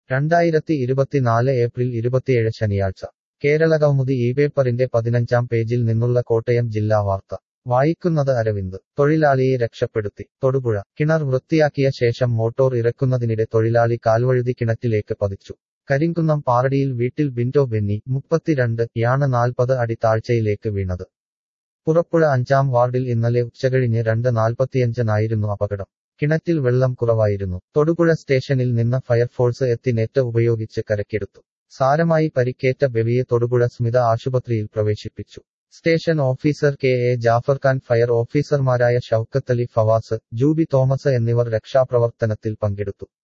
രണ്ടായിരത്തി ഇരുപത്തിനാല് ഏപ്രിൽ ഇരുപത്തിയേഴ് ശനിയാഴ്ച കേരള കൗമുദി ഈ പേപ്പറിന്റെ പതിനഞ്ചാം പേജിൽ നിന്നുള്ള കോട്ടയം ജില്ലാ വാർത്ത വായിക്കുന്നത് അരവിന്ദ് തൊഴിലാളിയെ രക്ഷപ്പെടുത്തി തൊടുപുഴ കിണർ വൃത്തിയാക്കിയ ശേഷം മോട്ടോർ ഇറക്കുന്നതിനിടെ തൊഴിലാളി കാൽവഴുതി കിണറ്റിലേക്ക് പതിച്ചു കരിങ്കുന്നം പാറടിയിൽ വീട്ടിൽ ബിൻറ്റോ ബെന്നി മുപ്പത്തിരണ്ട് യാണ് നാൽപ്പത് അടി താഴ്ചയിലേക്ക് വീണത് പുറപ്പുഴ അഞ്ചാം വാർഡിൽ ഇന്നലെ ഉച്ചകഴിഞ്ഞ് രണ്ട് നാൽപ്പത്തിയഞ്ചിനായിരുന്നു അപകടം കിണറ്റിൽ വെള്ളം കുറവായിരുന്നു തൊടുപുഴ സ്റ്റേഷനിൽ നിന്ന് ഫയർഫോഴ്സ് എത്തി നെറ്റ് ഉപയോഗിച്ച് കരക്കെടുത്തു സാരമായി പരിക്കേറ്റ ബെവിയെ തൊടുപുഴ സ്മിത ആശുപത്രിയിൽ പ്രവേശിപ്പിച്ചു station officer K A Jafar Khan fire ഓഫീസർമാരായ ഷൌക്കത്തലി ഫവാസ് ജൂബി തോമസ് എന്നിവർ രക്ഷാപ്രവർത്തനത്തിൽ പങ്കെടുത്തു